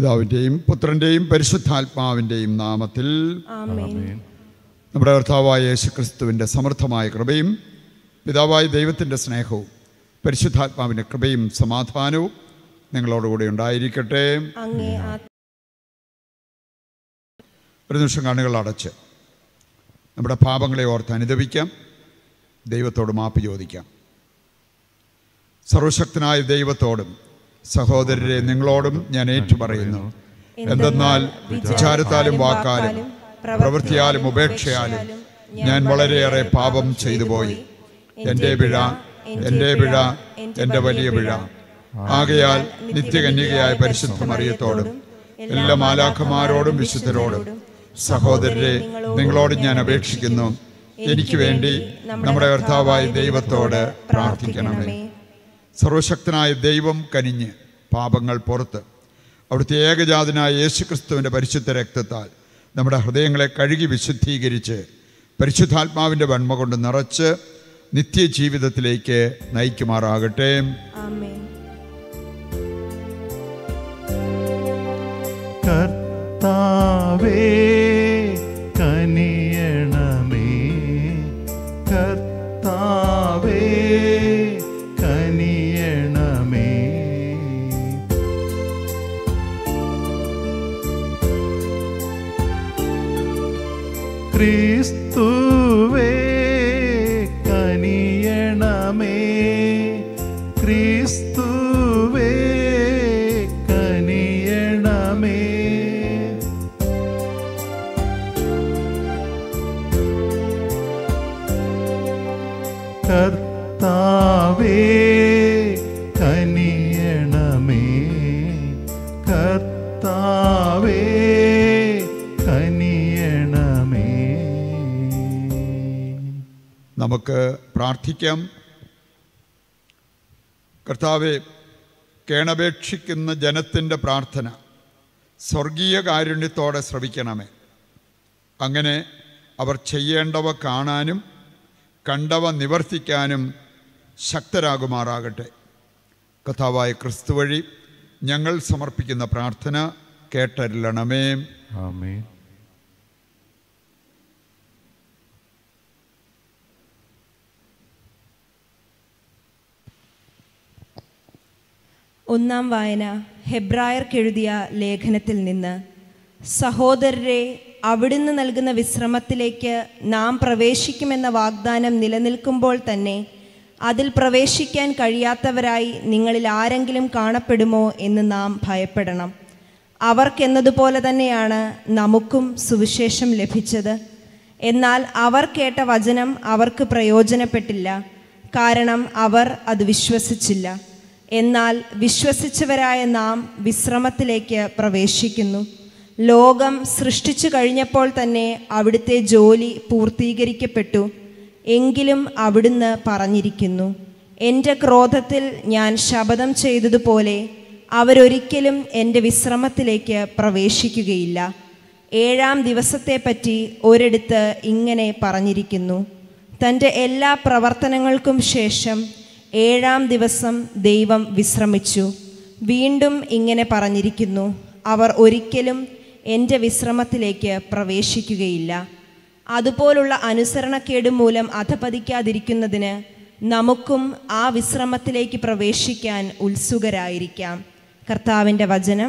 പിതാവിൻ്റെയും പുത്രൻ്റെയും പരിശുദ്ധാത്മാവിൻ്റെയും നാമത്തിൽ ആമേൻ നമ്മുടെ കർത്താവായ യേശു ക്രിസ്തുവിൻ്റെ സമൃദ്ധമായ കൃപയും പിതാവായ ദൈവത്തിൻ്റെ സ്നേഹവും പരിശുദ്ധാത്മാവിൻ്റെ കൃപയും സമാധാനവും നിങ്ങളോടുകൂടി ഉണ്ടായിരിക്കട്ടെ അങ്ങേ ആ ഒരു നിമിഷം കണ്ണുകൾ അടച്ച് നമ്മുടെ പാപങ്ങളെ ഓർത്ത് അനുദപിക്കാം ദൈവത്തോട് മാപ്പ് ചോദിക്കാം സർവശക്തനായ ദൈവത്തോടും സഹോദരരെ നിങ്ങളോടും ഞാൻ ഏറ്റുപറയുന്നു എന്തെന്നാൽ വിചാരത്താലും വാക്കാലും പ്രവൃത്തിയാലും ഉപേക്ഷയാലും ഞാൻ വളരെയേറെ പാപം ചെയ്തു പോയി എൻ്റെ പിഴ എൻ്റെ പിഴ എൻ്റെ വലിയ പിഴ ആകയാൽ നിത്യകന്യകയായ പരിശുദ്ധ മറിയത്തോടും എല്ലാ മാലാഖമാരോടും വിശുദ്ധരോടും സഹോദരരെ നിങ്ങളോട് ഞാൻ അപേക്ഷിക്കുന്നു എനിക്ക് വേണ്ടി നമ്മുടെ കർത്താവായ ദൈവത്തോട് പ്രാർത്ഥിക്കണമേ സർവശക്തനായ ദൈവം കനിഞ്ഞ് പാപങ്ങൾ പുറത്ത് അവിടുത്തെ ഏകജാതനായ യേശുക്രിസ്തുവിൻ്റെ പരിശുദ്ധ രക്തത്താൽ നമ്മുടെ ഹൃദയങ്ങളെ കഴുകി വിശുദ്ധീകരിച്ച് പരിശുദ്ധാത്മാവിൻ്റെ വന്മ കൊണ്ട് നിറച്ച് നിത്യജീവിതത്തിലേക്ക് നയിക്കുമാറാകട്ടെ ആമേൻ കർത്താവേ കനിയണമേ കർത്താവേ കനിയണമേ ക്രിസ്തുവേ കനിയണമേ ക്രിസ്തുവേ കനിയണമേ കർത്താവേ കനിയണമേ കർത്താവേ കനിയണമേ നമുക്ക് പ്രാർത്ഥിക്കാം കർത്താവെ കേണപേക്ഷിക്കുന്ന ജനത്തിൻ്റെ പ്രാർത്ഥന സ്വർഗീയ കാരുണ്യത്തോടെ ശ്രവിക്കണമേ അങ്ങനെ അവർ ചെയ്യേണ്ടവ കാണാനും കണ്ടവ നിവർത്തിക്കാനും ശക്തരാകുമാറാകട്ടെ കർത്താവായ ക്രിസ്തു വഴി ഞങ്ങൾ സമർപ്പിക്കുന്ന പ്രാർത്ഥന കേട്ടരുളണമേ ആമേൻ ഒന്നാം വായന ഹെബ്രായർക്കെഴുതിയ ലേഖനത്തിൽ നിന്ന് സഹോദരരെ അവിടുന്ന് നൽകുന്ന വിശ്രമത്തിലേക്ക് നാം പ്രവേശിക്കുമെന്ന വാഗ്ദാനം നിലനിൽക്കുമ്പോൾ തന്നെ അതിൽ പ്രവേശിക്കാൻ കഴിയാത്തവരായി നിങ്ങളിൽ ആരെങ്കിലും കാണപ്പെടുമോ എന്ന് നാം ഭയപ്പെടണം അവർക്കെന്നതുപോലെ തന്നെയാണ് നമുക്കും സുവിശേഷം ലഭിച്ചത് എന്നാൽ അവർ കേട്ട വചനം അവർക്ക് പ്രയോജനപ്പെട്ടില്ല കാരണം അവർ അത് വിശ്വസിച്ചില്ല എന്നാൽ വിശ്വസിച്ചവരായ നാം വിശ്രമത്തിലേക്ക് പ്രവേശിക്കുന്നു ലോകം സൃഷ്ടിച്ചു കഴിഞ്ഞപ്പോൾ തന്നെ അവിടുത്തെ ജോലി പൂർത്തീകരിക്കപ്പെട്ടു എങ്കിലും അവിടുന്ന് പറഞ്ഞിരിക്കുന്നു എൻ്റെ ക്രോധത്തിൽ ഞാൻ ശപഥം ചെയ്തതുപോലെ അവരൊരിക്കലും എൻ്റെ വിശ്രമത്തിലേക്ക് പ്രവേശിക്കുകയില്ല ഏഴാം ദിവസത്തെപ്പറ്റി ഒരിടത്ത് ഇങ്ങനെ പറഞ്ഞിരിക്കുന്നു തൻ്റെ എല്ലാ പ്രവർത്തനങ്ങൾക്കും ശേഷം ഏഴാം ദിവസം ദൈവം വിശ്രമിച്ചു വീണ്ടും ഇങ്ങനെ പറഞ്ഞിരിക്കുന്നു അവർ ഒരിക്കലും എൻ്റെ വിശ്രമത്തിലേക്ക് പ്രവേശിക്കുകയില്ല അതുപോലുള്ള അനുസരണക്കേട് മൂലം അധപതിക്കാതിരിക്കുന്നതിന് നമുക്കും ആ വിശ്രമത്തിലേക്ക് പ്രവേശിക്കാൻ ഉത്സുകരായിരിക്കാം കർത്താവിൻ്റെ വചനം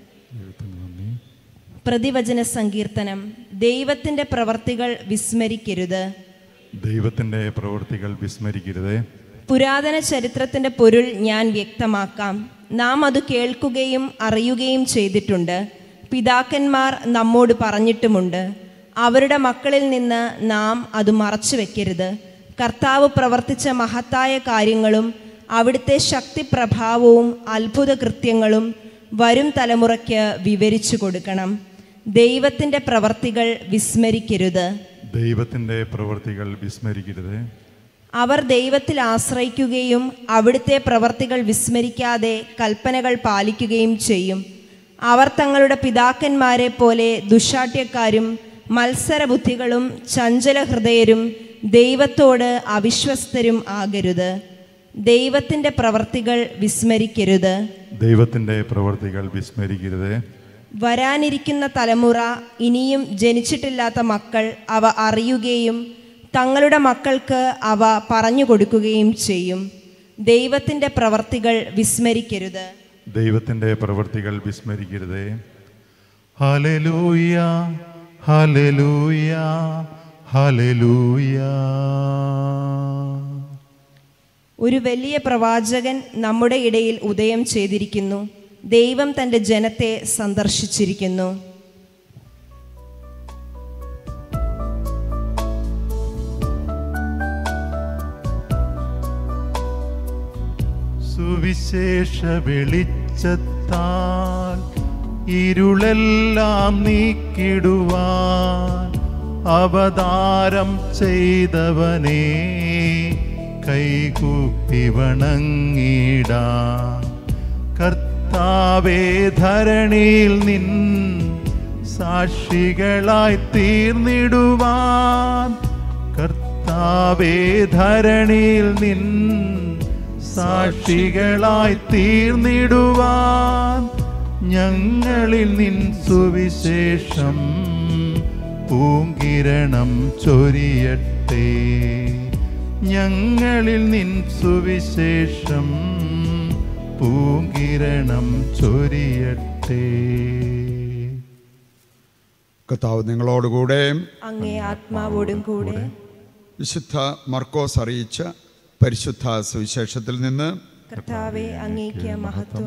പ്രതിവചന സങ്കീർത്തനം ദൈവത്തിൻ്റെ പ്രവർത്തികൾ വിസ്മരിക്കരുത് ദൈവത്തിൻ്റെ പ്രവൃത്തികൾ വിസ്മരിക്കരുതേ പുരാതന ചരിത്രത്തിൻ്റെ പൊരുൾ ഞാൻ വ്യക്തമാക്കാം നാം അത് കേൾക്കുകയും അറിയുകയും ചെയ്തിട്ടുണ്ട് പിതാക്കന്മാർ നമ്മോട് പറഞ്ഞിട്ടുമുണ്ട് അവരുടെ മക്കളിൽ നിന്ന് നാം അത് മറച്ചു വെക്കരുത് കർത്താവ് പ്രവർത്തിച്ച മഹത്തായ കാര്യങ്ങളും അവിടുത്തെ ശക്തി പ്രഭാവവും അത്ഭുത കൃത്യങ്ങളും വരും തലമുറയ്ക്ക് വിവരിച്ചു കൊടുക്കണം ദൈവത്തിൻ്റെ പ്രവർത്തികൾ വിസ്മരിക്കരുത് ദൈവത്തിൻ്റെ പ്രവൃത്തികൾ വിസ്മരിക്കരുതേ അവർ ദൈവത്തിൽ ആശ്രയിക്കുകയും അവിടുത്തെ പ്രവർത്തികൾ വിസ്മരിക്കാതെ കൽപ്പനകൾ പാലിക്കുകയും ചെയ്യും അവർ തങ്ങളുടെ പിതാക്കന്മാരെ പോലെ ദുശാഠ്യക്കാരും മത്സരബുദ്ധികളും ചഞ്ചല ഹൃദയരും ദൈവത്തോട് അവിശ്വസ്തരും ആകരുത് ദൈവത്തിൻ്റെ പ്രവർത്തികൾ വിസ്മരിക്കരുത് ദൈവത്തിൻ്റെ പ്രവൃത്തികൾ വിസ്മരിക്കരുതേ വരാനിരിക്കുന്ന തലമുറ ഇനിയും ജനിച്ചിട്ടില്ലാത്ത മക്കൾ അവ അറിയുകയും തങ്ങളുടെ മക്കൾക്ക് അവ പറഞ്ഞു കൊടുക്കുകയും ചെയ്യും ദൈവത്തിൻ്റെ പ്രവർത്തികൾ വിസ്മരിക്കരുത് ദൈവത്തിൻ്റെ പ്രവൃത്തികൾ വിസ്മരിക്കരുതേ ഹലലൂയ ഹലലൂയ ഹലലൂയ ഒരു വലിയ പ്രവാചകൻ നമ്മുടെ ഇടയിൽ ഉദയം ചെയ്തിരിക്കുന്നു ദൈവം തൻ്റെ ജനത്തെ സന്ദർശിച്ചിരിക്കുന്നു സുവിശേഷ വെളിച്ചത്താൽ ഇരുളെല്ലാം നീക്കിടുവാൻ അവതാരം ചെയ്തവനെ കൈകൂപ്പി വണങ്ങിടാം കർത്താവേ ധരണിയിൽ നിൻ സാക്ഷികളായി തീർന്നിടുവാൻ കർത്താവേ ധരണിയിൽ നിൻ സാക്ഷികളായി തീർന്നിടുവാൻ ഞങ്ങളിൽ നിൻ സുവിശേഷം പൂങ്കിരണം ചൊരിയട്ടെ ഞങ്ങളിൽ നിൻ സുവിശേഷം പൂങ്കിരണം ചൊരിയട്ടെ കർത്താവ് നിങ്ങളോടുകൂടെ അങ്ങേ ആത്മാവോടും കൂടെ വിശുദ്ധ മർക്കോസ് അറിയിച്ച പരിശുദ്ധ സുവിശേഷത്തിൽ നിന്ന് കർത്താവെ അങ്ങേക്ക് മഹത്വം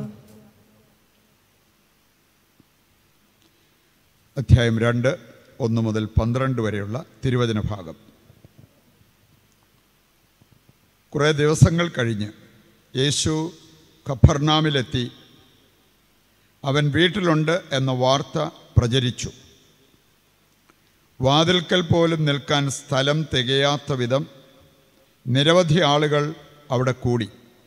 അധ്യായം രണ്ട് ഒന്ന് മുതൽ പന്ത്രണ്ട് വരെയുള്ള തിരുവചന ഭാഗം കുറേ ദിവസങ്ങൾ കഴിഞ്ഞ് യേശു ഖഫർനാമിലെത്തി അവൻ വീട്ടിലുണ്ട് എന്ന വാർത്ത പ്രചരിച്ചു വാതിൽക്കൽ പോലും നിൽക്കാൻ സ്ഥലം തികയാത്ത വിധം നിരവധി ആളുകൾ അവിടെ കൂടി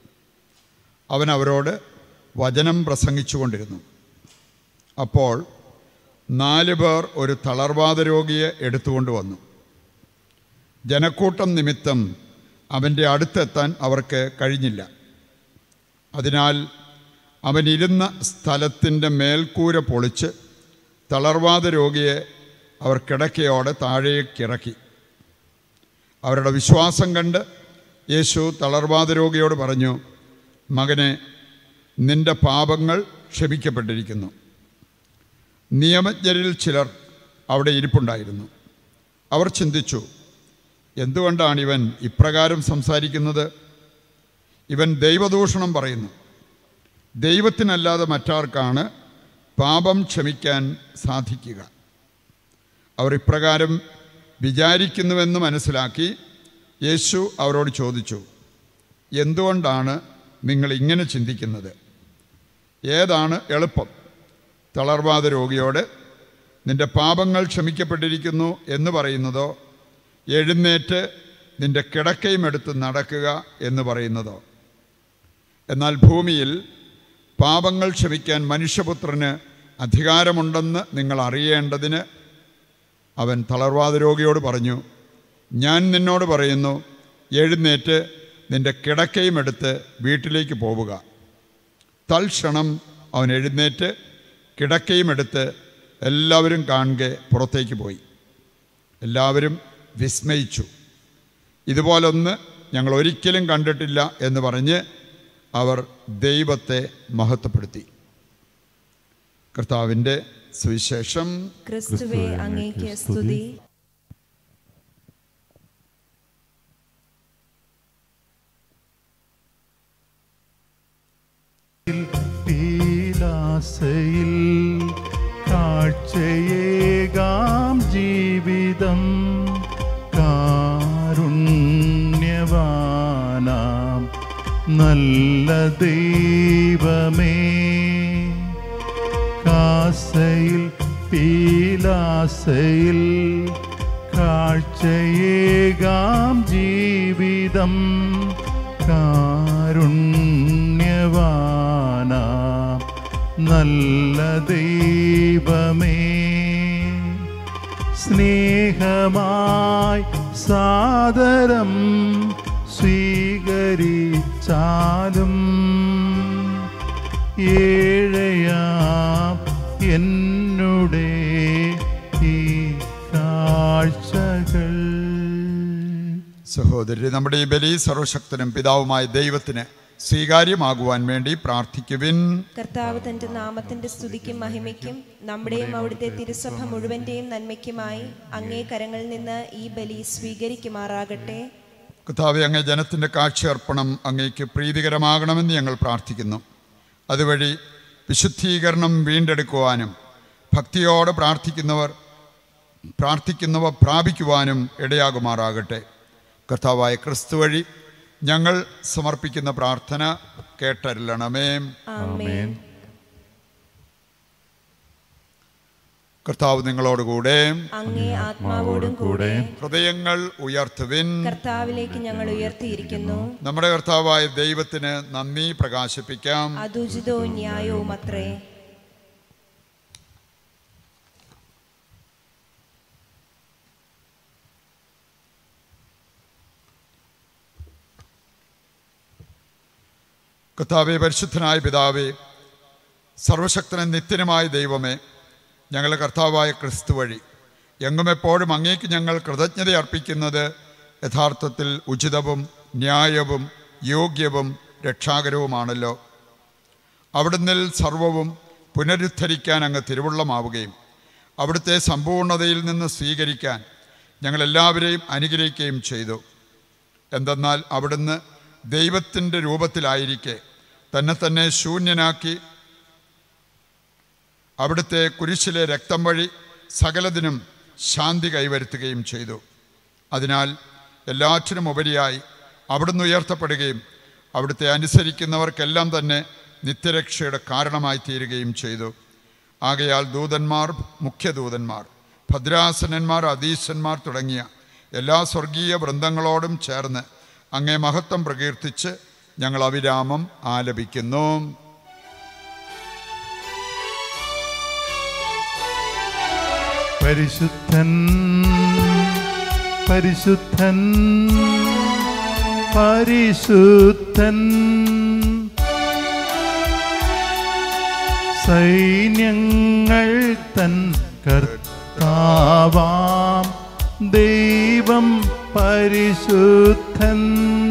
അവൻ അവരോട് വചനം പ്രസംഗിച്ചുകൊണ്ടിരുന്നു അപ്പോൾ നാല് പേർ ഒരു തളർവാദ രോഗിയെ എടുത്തുകൊണ്ട് വന്നു ജനക്കൂട്ടം നിമിത്തം അവൻ്റെ അടുത്തെത്താൻ അവർക്ക് കഴിഞ്ഞില്ല അതിനാൽ അവൻ ഇരുന്ന സ്ഥലത്തിൻ്റെ മേൽക്കൂര പൊളിച്ച് തളർവാദ രോഗിയെ അവർ കിടക്കയോടെ താഴേക്കിറക്കി അവരുടെ വിശ്വാസം കണ്ട് യേശു തളർവാദ രോഗിയോട് പറഞ്ഞു മകനെ നിന്റെ പാപങ്ങൾ ക്ഷമിക്കപ്പെട്ടിരിക്കുന്നു നിയമജ്ഞരിൽ ചിലർ അവിടെ ഇരിപ്പുണ്ടായിരുന്നു അവർ ചിന്തിച്ചു എന്തുകൊണ്ടാണ് ഇവൻ ഇപ്രകാരം സംസാരിക്കുന്നത് ഇവൻ ദൈവദൂഷണം പറയുന്നു ദൈവത്തിനല്ലാതെ മറ്റാർക്കാണ് പാപം ക്ഷമിക്കാൻ സാധിക്കുക അവർ ഇപ്രകാരം വിചാരിക്കുന്നുവെന്ന് മനസ്സിലാക്കി യേശു അവരോട് ചോദിച്ചു എന്തുകൊണ്ടാണ് നിങ്ങൾ ഇങ്ങനെ ചിന്തിക്കുന്നത് ഏതാണ് എളുപ്പം തളർവാദ രോഗിയോട് നിന്റെ പാപങ്ങൾ ക്ഷമിക്കപ്പെട്ടിരിക്കുന്നു എന്ന് പറയുന്നതോ എഴുന്നേറ്റ് നിന്റെ കിടക്കയും എടുത്ത് നടക്കുക എന്ന് പറയുന്നതോ എന്നാൽ ഭൂമിയിൽ പാപങ്ങൾ ക്ഷമിക്കാൻ മനുഷ്യപുത്രന് അധികാരമുണ്ടെന്ന് നിങ്ങൾ അറിയേണ്ടതിന് അവൻ തളർവാദ രോഗിയോട് പറഞ്ഞു ഞാൻ നിന്നോട് പറയുന്നു എഴുന്നേറ്റ് നിന്റെ കിടക്കയും എടുത്ത് വീട്ടിലേക്ക് പോവുക തൽക്ഷണം അവൻ എഴുന്നേറ്റ് കിടക്കയും എടുത്ത് എല്ലാവരും കാണുക പുറത്തേക്ക് പോയി എല്ലാവരും വിസ്മയിച്ചു ഇതുപോലൊന്ന് ഞങ്ങൾ ഒരിക്കലും കണ്ടിട്ടില്ല എന്ന് പറഞ്ഞ് അവർ ദൈവത്തെ മഹത്വപ്പെടുത്തി കർത്താവിൻ്റെ സുവിശേഷം ക്രിസ്തുവെ അങ്ങേക്ക് സ്തുതി പീലാസയിൽ കാഴ്ചയേകാം ജീവിതം കാരുണ്യവാനാം നല്ല ദൈവമേ കാസയിൽ പീലാസയിൽ കാഴ്ചയേകാം ജീവിതം കാരുണ്യവാന നല്ല ദൈവമേ സ്നേഹമായി സാദരം സ്വീകരിച്ചാലും ഏഴയാം എന്നുടെ ഈ കാഴ്ചകൾ സഹോദരി നമ്മുടെ ഈ ബലി സർവശക്തനും പിതാവുമായ ദൈവത്തിന് സ്വീകാര്യമാകുവാൻ വേണ്ടി പ്രാർത്ഥിക്കുവിൻ കർത്താവ് തന്റെ നാമത്തിന്റെ സ്തുതിക്കും മഹിമയ്ക്കും നമ്മുടെയും അവിടുത്തെ തിരുസഭ മുഴുവന്റെയും നന്മയ്ക്കുമായി അങ്ങേ കരങ്ങളിൽ നിന്ന് ഈ ബലി സ്വീകരിക്കുമാറാകട്ടെ കർത്താവെ അങ്ങേ ജനത്തിൻ്റെ കാഴ്ചയർപ്പണം അങ്ങേക്ക് പ്രീതികരമാകണമെന്ന് ഞങ്ങൾ പ്രാർത്ഥിക്കുന്നു അതുവഴി വിശുദ്ധീകരണം വീണ്ടെടുക്കുവാനും ഭക്തിയോടെ പ്രാർത്ഥിക്കുന്നവർ പ്രാർത്ഥിക്കുന്നവ പ്രാപിക്കുവാനും ഇടയാകുമാറാകട്ടെ കർത്താവായ ക്രിസ്തു വഴി ഞങ്ങൾ സമർപ്പിക്കുന്ന പ്രാർത്ഥന കേട്ടരുളണമേ ആമേൻ കർത്താവ് നിങ്ങളോടുകൂടെ അങ്ങേ ആത്മാവോടും കൂടെ ഹൃദയങ്ങൾ ഉയർത്തുവിൻ കർത്താവിലേക്ക് ഞങ്ങൾ ഉയർത്തിയിരിക്കുന്നു നമ്മുടെ കർത്താവായ ദൈവത്തിന് നന്ദി പ്രകാശിപ്പിക്കാം അതുചിതവും ന്യായവും അത്രേ കർത്താവെ പരിശുദ്ധനായ പിതാവേ സർവശക്തനും നിത്യനുമായ ദൈവമേ ഞങ്ങളുടെ കർത്താവായ ക്രിസ്തു വഴി എങ്ങും എപ്പോഴും അങ്ങേക്ക് ഞങ്ങൾ കൃതജ്ഞത അർപ്പിക്കുന്നത് യഥാർത്ഥത്തിൽ ഉചിതവും ന്യായവും യോഗ്യവും രക്ഷാകരവുമാണല്ലോ അവിടുന്നിൽ സർവവും പുനരുദ്ധരിക്കാൻ അങ്ങ് തിരുവുള്ളമാവുകയും അവിടുത്തെ സമ്പൂർണതയിൽ നിന്ന് സ്വീകരിക്കാൻ ഞങ്ങളെല്ലാവരെയും അനുഗ്രഹിക്കുകയും ചെയ്തു എന്തെന്നാൽ അവിടുന്ന് ദൈവത്തിൻ്റെ രൂപത്തിലായിരിക്കെ തന്നെ തന്നെ ശൂന്യനാക്കി അവിടുത്തെ കുരിശിലെ രക്തം വഴി സകലതിനും ശാന്തി കൈവരുത്തുകയും ചെയ്തു അതിനാൽ എല്ലാറ്റിനും ഉപരിയായി അവിടുന്ന് ഉയർത്തപ്പെടുകയും അവിടുത്തെ അനുസരിക്കുന്നവർക്കെല്ലാം തന്നെ നിത്യരക്ഷയുടെ കാരണമായി തീരുകയും ചെയ്തു ആകയാൽ ദൂതന്മാർ മുഖ്യദൂതന്മാർ ഭദ്രാസനന്മാർ അധീശന്മാർ തുടങ്ങിയ എല്ലാ സ്വർഗീയ വൃന്ദങ്ങളോടും ചേർന്ന് അങ്ങേ മഹത്വം പ്രകീർത്തിച്ച് ഞങ്ങൾ അവിരാമം ആലപിക്കുന്നു പരിശുദ്ധൻ പരിശുദ്ധൻ പരിശുദ്ധൻ സൈന്യങ്ങൾ തൻ കർത്താവാം ദൈവം പരിശുദ്ധൻ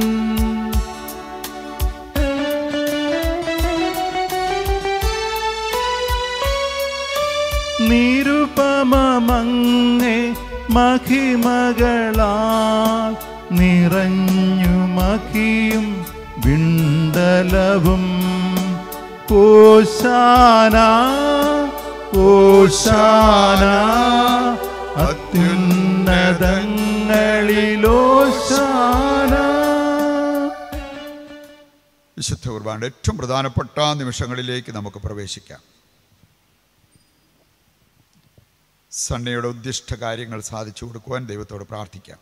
നിരുപമങ്ങെ മഹിമകളാൽ നിറഞ്ഞു മഹിയും വിണ്ടലവും ഓശാന ഓശാന അത്യുന്നതങ്ങളിലോശാന വിശുദ്ധ കുർബാനയുടെ ഏറ്റവും പ്രധാനപ്പെട്ട നിമിഷങ്ങളിലേക്ക് നമുക്ക് പ്രവേശിക്കാം സണ്ണയുടെ ഉദ്ദിഷ്ട കാര്യങ്ങൾ സാധിച്ചു കൊടുക്കുവാൻ ദൈവത്തോട് പ്രാർത്ഥിക്കാം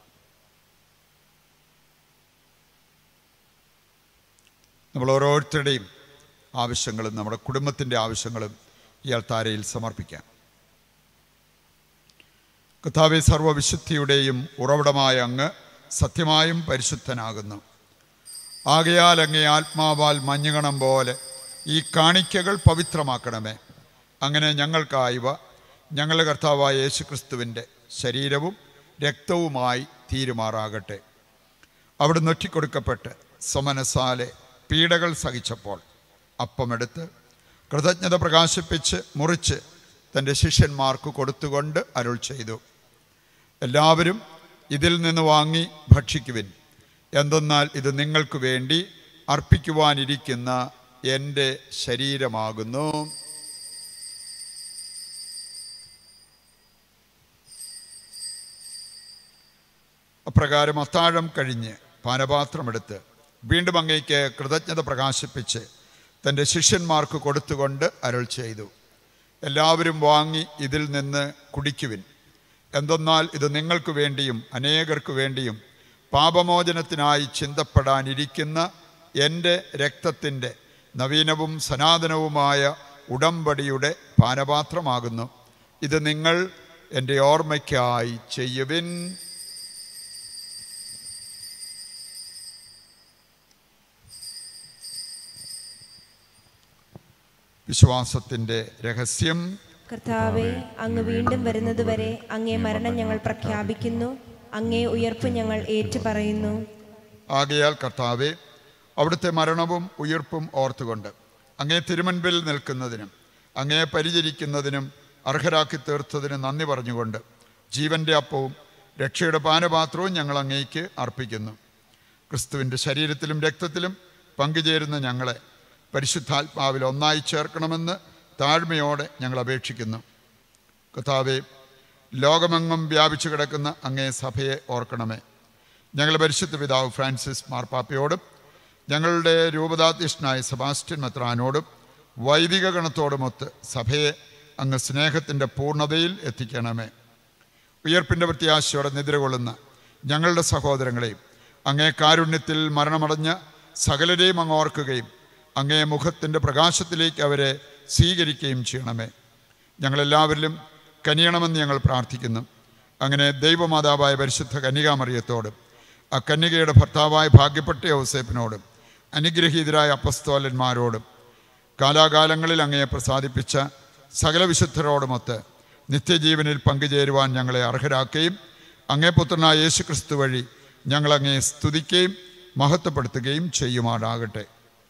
നമ്മൾ ഓരോരുത്തരുടെയും ആവശ്യങ്ങളും നമ്മുടെ കുടുംബത്തിൻ്റെ ആവശ്യങ്ങളും ഈ അൾത്താരയിൽ സമർപ്പിക്കാം കഥാവെ സർവവിശുദ്ധിയുടെയും ഉറവിടമായ അങ്ങ് സത്യമായും പരിശുദ്ധനാകുന്നു ആകയാൽ അങ്ങേ ആത്മാവാൽ മഞ്ഞുകണം പോലെ ഈ കാണിക്കകൾ പവിത്രമാക്കണമേ അങ്ങനെ ഞങ്ങൾക്കായവ ഞങ്ങളുടെ കർത്താവായ യേശുക്രിസ്തുവിൻ്റെ ശരീരവും രക്തവുമായി തീരുമാറാകട്ടെ അവിടുന്ന് ഒറ്റിക്കൊടുക്കപ്പെട്ട് സമനസാലെ പീഡകൾ സഹിച്ചപ്പോൾ അപ്പമെടുത്ത് കൃതജ്ഞത പ്രകാശിപ്പിച്ച് മുറിച്ച് തൻ്റെ ശിഷ്യന്മാർക്ക് കൊടുത്തുകൊണ്ട് അരുൾ ചെയ്തു എല്ലാവരും ഇതിൽ നിന്ന് വാങ്ങി ഭക്ഷിക്കുവിൻ എന്തെന്നാൽ ഇത് നിങ്ങൾക്ക് വേണ്ടി അർപ്പിക്കുവാനിരിക്കുന്ന എൻ്റെ ശരീരമാകുന്നു അപ്രകാരം അത്താഴം കഴിഞ്ഞ് പാനപാത്രമെടുത്ത് വീണ്ടും അങ്ങേക്ക് കൃതജ്ഞത പ്രകാശിപ്പിച്ച് തൻ്റെ ശിഷ്യന്മാർക്ക് കൊടുത്തുകൊണ്ട് അരുൾ ചെയ്തു എല്ലാവരും വാങ്ങി ഇതിൽ നിന്ന് കുടിക്കുവിൻ എന്തെന്നാൽ ഇത് നിങ്ങൾക്ക് വേണ്ടിയും അനേകർക്ക് വേണ്ടിയും പാപമോചനത്തിനായി ചിന്തപ്പെടാനിരിക്കുന്ന എൻ്റെ രക്തത്തിൻ്റെ നവീനവും സനാതനവുമായ ഉടമ്പടിയുടെ പാനപാത്രമാകുന്നു ഇത് നിങ്ങൾ എൻ്റെ ഓർമ്മയ്ക്കായി ചെയ്യുവിൻ വിശ്വാസത്തിൻ്റെ രഹസ്യം കർത്താവെ അങ്ങ് വീണ്ടും വരുന്നതുവരെ അങ്ങേ മരണം ഞങ്ങൾ പ്രഖ്യാപിക്കുന്നു അങ്ങേ ഉയർപ്പ് ഞങ്ങൾ ഏറ്റുപറയുന്നു ആകയാൽ കർത്താവെ അവിടുത്തെ മരണവും ഉയിർപ്പും ഓർത്തുകൊണ്ട് അങ്ങേ തിരുമൻപിൽ നിൽക്കുന്നതിനും അങ്ങേ പരിചരിക്കുന്നതിനും അർഹരാക്കി തീർത്തതിന് നന്ദി പറഞ്ഞുകൊണ്ട് ജീവന്റെ അപ്പവും രക്ഷയുടെ പാനപാത്രവും ഞങ്ങൾ അങ്ങേക്ക് അർപ്പിക്കുന്നു ക്രിസ്തുവിൻ്റെ ശരീരത്തിലും രക്തത്തിലും പങ്കുചേരുന്ന ഞങ്ങളെ പരിശുദ്ധാത്മാവിൽ ഒന്നായി ചേർക്കണമെന്ന് താഴ്മയോടെ ഞങ്ങൾ അപേക്ഷിക്കുന്നു കർത്താവെ ലോകമെങ്ങും വ്യാപിച്ചു കിടക്കുന്ന അങ്ങേ സഭയെ ഓർക്കണമേ ഞങ്ങളുടെ പരിശുദ്ധ പിതാവ് ഫ്രാൻസിസ് മാർപ്പാപ്പയോടും ഞങ്ങളുടെ രൂപതാധ്യക്ഷനായ സെബാസ്റ്റ്യൻ മെത്രാനോടും വൈദിക ഗണത്തോടുമൊത്ത് സഭയെ അങ്ങ് സ്നേഹത്തിൻ്റെ പൂർണ്ണതയിൽ എത്തിക്കണമേ ഉയർപ്പിൻ്റെ പ്രത്യാശയോടെ നിദ്രകൊള്ളുന്ന ഞങ്ങളുടെ സഹോദരങ്ങളെയും അങ്ങേ കാരുണ്യത്തിൽ മരണമടഞ്ഞ സകലരെയും അങ്ങ് ഓർക്കുകയും അങ്ങേ മുഖത്തിൻ്റെ പ്രകാശത്തിലേക്ക് അവരെ സ്വീകരിക്കുകയും ചെയ്യണമേ ഞങ്ങളെല്ലാവരിലും കനിയണമെന്ന് ഞങ്ങൾ പ്രാർത്ഥിക്കുന്നു അങ്ങനെ ദൈവമാതാവായ പരിശുദ്ധ കന്യകാമറിയത്തോടും ആ കന്യകയുടെ ഭർത്താവായ ഭാഗ്യപ്പെട്ട ഔസേപ്പിനോടും അനുഗ്രഹീതരായ അപ്പസ്തോലന്മാരോടും കാലാകാലങ്ങളിൽ അങ്ങയെ പ്രസാദിപ്പിച്ച സകല വിശുദ്ധരോടുമൊത്ത് നിത്യജീവനിൽ പങ്കുചേരുവാൻ ഞങ്ങളെ അർഹരാക്കുകയും അങ്ങേ പുത്രനായ യേശു ക്രിസ്തു വഴി ഞങ്ങളങ്ങയെ സ്തുതിക്കുകയും മഹത്വപ്പെടുത്തുകയും ചെയ്യുമാറാകട്ടെ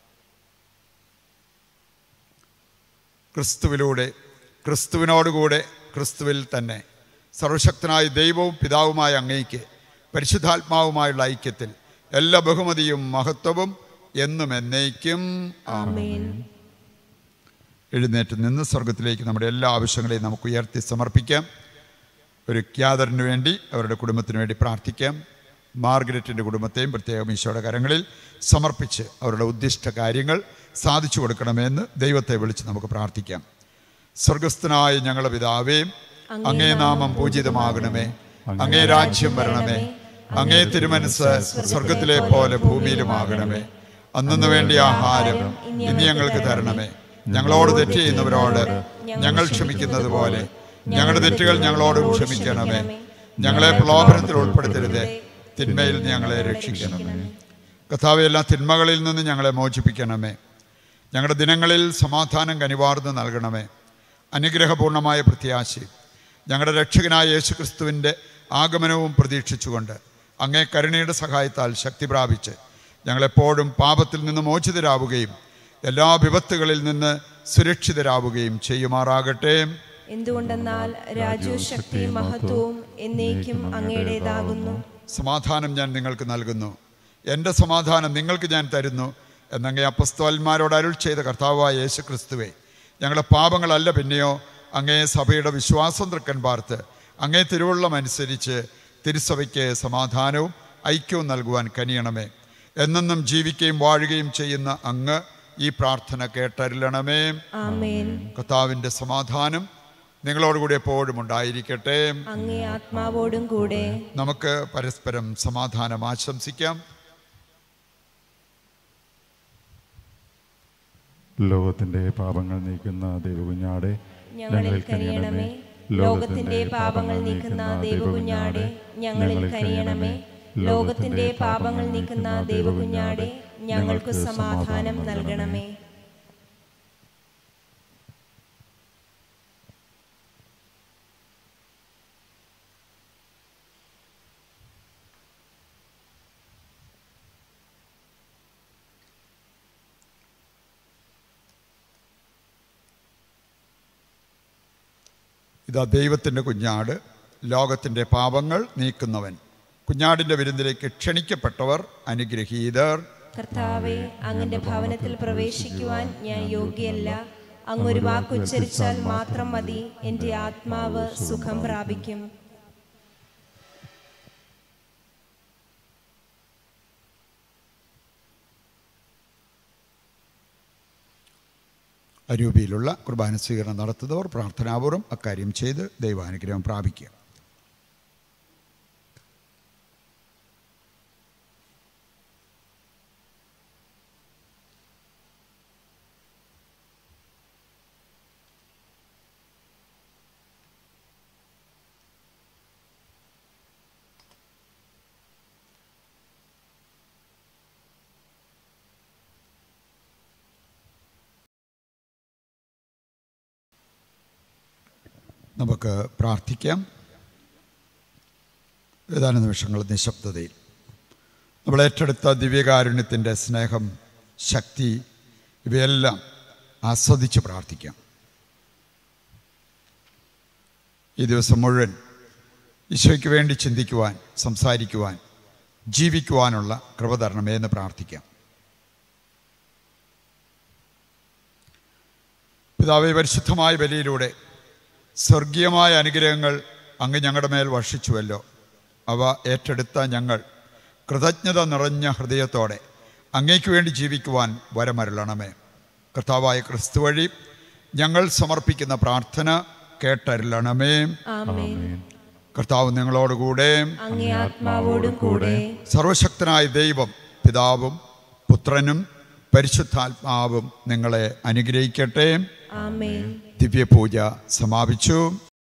ക്രിസ്തുവിലൂടെ ക്രിസ്തുവിനോടുകൂടെ ക്രിസ്തുവിൽ തന്നെ സർവശക്തനായ ദൈവവും പിതാവുമായ അങ്ങയ്ക്ക് പരിശുദ്ധാത്മാവുമായുള്ള ഐക്യത്തിൽ എല്ലാ ബഹുമതിയും മഹത്വവും എന്നും എന്നേക്കും ആമേൻ എഴുന്നേറ്റ് നിന്ന് സ്വർഗത്തിലേക്ക് നമ്മുടെ എല്ലാ ആവശ്യങ്ങളെയും നമുക്ക് ഉയർത്തി സമർപ്പിക്കാം ഒരു ക്യാദറിന് വേണ്ടി അവരുടെ കുടുംബത്തിന് വേണ്ടി പ്രാർത്ഥിക്കാം മാർഗരറ്റിൻ്റെ കുടുംബത്തെയും പ്രത്യേകം ഈശോയുടെ കരങ്ങളിൽ സമർപ്പിച്ച് അവരുടെ ഉദ്ദിഷ്ട കാര്യങ്ങൾ സാധിച്ചു കൊടുക്കണമെന്ന് ദൈവത്തെ വിളിച്ച് നമുക്ക് പ്രാർത്ഥിക്കാം സ്വർഗസ്ഥനായ ഞങ്ങളുടെ പിതാവേ അങ്ങേ നാമം പൂജിതമാകണമേ അങ്ങേ രാജ്യം വരണമേ അങ്ങേ തിരുമനസ് സ്വർഗത്തിലെ പോലെ ഭൂമിയിലുമാകണമേ അന്നു വേണ്ടിയ ആഹാരം ഇനി ഞങ്ങൾക്ക് തരണമേ ഞങ്ങളോട് തെറ്റ് ചെയ്യുന്നവരോട് ഞങ്ങൾ ക്ഷമിക്കുന്നത് പോലെ ഞങ്ങളുടെ തെറ്റുകൾ ഞങ്ങളോടും ക്ഷമിക്കണമേ ഞങ്ങളെ പ്രലോഭനത്തിൽ ഉൾപ്പെടുത്തരുതേ തിന്മയിൽ ഞങ്ങളെ രക്ഷിക്കണമേ കഥാവ് എല്ലാ തിന്മകളിൽ നിന്ന് ഞങ്ങളെ മോചിപ്പിക്കണമേ ഞങ്ങളുടെ ദിനങ്ങളിൽ സമാധാനം കനിവാർന്ന് നൽകണമേ അനുഗ്രഹപൂർണമായ പ്രത്യാശയും ഞങ്ങളുടെ രക്ഷകനായ യേശുക്രിസ്തുവിൻ്റെ ആഗമനവും പ്രതീക്ഷിച്ചുകൊണ്ട് അങ്ങേ കരുണയുടെ സഹായത്താൽ ശക്തി പ്രാപിച്ച് ഞങ്ങളെപ്പോഴും പാപത്തിൽ നിന്ന് മോചിതരാവുകയും എല്ലാ വിപത്തുകളിൽ നിന്ന് സുരക്ഷിതരാവുകയും ചെയ്യുമാറാകട്ടെ എന്തുകൊണ്ടെന്നാൽ രാജ്യവും ശക്തിയും മഹത്വവും എന്നേക്കും അങ്ങയുടേതാകുന്നു സമാധാനം ഞാൻ നിങ്ങൾക്ക് നൽകുന്നു എൻ്റെ സമാധാനം നിങ്ങൾക്ക് ഞാൻ തരുന്നു എന്നങ്ങേ അപ്പസ്തോലന്മാരോട് അരുൾ ചെയ്ത കർത്താവായ യേശു ക്രിസ്തുവേ ഞങ്ങളുടെ പാപങ്ങളല്ല പിന്നെയോ അങ്ങേ സഭയുടെ വിശ്വാസം തൃക്കൻ പാർത്ത് അങ്ങേ തിരുവള്ളം അനുസരിച്ച് തിരുസഭയ്ക്ക് സമാധാനവും ഐക്യവും നൽകുവാൻ കനിയണമേ എന്നെന്നും ജീവിക്കുകയും വാഴുകയും ചെയ്യുന്ന അങ്ങ് ഈ പ്രാർത്ഥന കേട്ടരുളണമേ ആമേൻ കർത്താവിൻ്റെ സമാധാനം നിങ്ങളോടുകൂടി എപ്പോഴും ഉണ്ടായിരിക്കട്ടെ അങ്ങേ ആത്മാവോടും കൂടെ നമുക്ക് പരസ്പരം സമാധാനം ആശംസിക്കാം ലോകത്തിന്റെ പാപങ്ങൾ നീക്കുന്ന ദൈവകുഞ്ഞാടെ ഞങ്ങളിൽ കനിയണമേ ലോകത്തിന്റെ പാപങ്ങൾ നീക്കുന്ന ദൈവകുഞ്ഞാടെ ഞങ്ങളിൽ കനിയണമേ ലോകത്തിന്റെ പാപങ്ങൾ നീക്കുന്ന ദൈവകുഞ്ഞാടെ ഞങ്ങൾക്ക് സമാധാനം നൽകണമേ ഇതാ ദൈവത്തിൻ്റെ കുഞ്ഞാട് ലോകത്തിൻ്റെ പാപങ്ങൾ നീക്കുന്നവൻ കുഞ്ഞാടിൻ്റെ വിരുന്നിലേക്ക് ക്ഷണിക്കപ്പെട്ടവർ അനുഗ്രഹീതർ കർത്താവെ അങ്ങന്റെ ഭവനത്തിൽ പ്രവേശിക്കുവാൻ ഞാൻ യോഗ്യയല്ല അങ്ങൊരു വാക്കുച്ചരിച്ചാൽ മാത്രം മതി എൻ്റെ ആത്മാവ് സുഖം പ്രാപിക്കും അരൂപിയിലുള്ള കുർബാന സ്വീകരണം നടത്തുന്നവർ പ്രാർത്ഥനാപൂർവ്വം അക്കാര്യം ചെയ്ത് ദൈവാനുഗ്രഹം പ്രാപിക്കുക നമുക്ക് പ്രാർത്ഥിക്കാം ഏതാനും നിമിഷങ്ങൾ നിശബ്ദതയിൽ നമ്മൾ ഏറ്റെടുത്ത ദിവ്യകാരുണ്യത്തിൻ്റെ സ്നേഹം ശക്തി ഇവയെല്ലാം ആസ്വദിച്ച് പ്രാർത്ഥിക്കാം ഈ ദിവസം മുഴുവൻ ഈശോയ്ക്ക് വേണ്ടി ചിന്തിക്കുവാൻ സംസാരിക്കുവാൻ ജീവിക്കുവാനുള്ള കൃപ തരണമേ എന്ന് പ്രാർത്ഥിക്കാം പിതാവെ പരിശുദ്ധമായ ബലിയിലൂടെ സ്വർഗീയമായ അനുഗ്രഹങ്ങൾ അങ്ങ് ഞങ്ങളുടെ മേൽ വർഷിച്ചുവല്ലോ അവ ഏറ്റെടുത്ത ഞങ്ങൾ കൃതജ്ഞത നിറഞ്ഞ ഹൃദയത്തോടെ അങ്ങേക്ക് വേണ്ടി ജീവിക്കുവാൻ വരമരുളണമേ കർത്താവായ ക്രിസ്തു വഴി ഞങ്ങൾ സമർപ്പിക്കുന്ന പ്രാർത്ഥന കേട്ടരുളണമേ ആമേൻ കർത്താവ് നിങ്ങളോടുകൂടെ അങ്ങേ ആത്മാവോടും കൂടെ സർവശക്തനായ ദൈവം പിതാവും പുത്രനും പരിശുദ്ധാത്മാവും നിങ്ങളെ അനുഗ്രഹിക്കട്ടെ ആമേൻ ദിവ്യപൂജ സമാപിച്ചു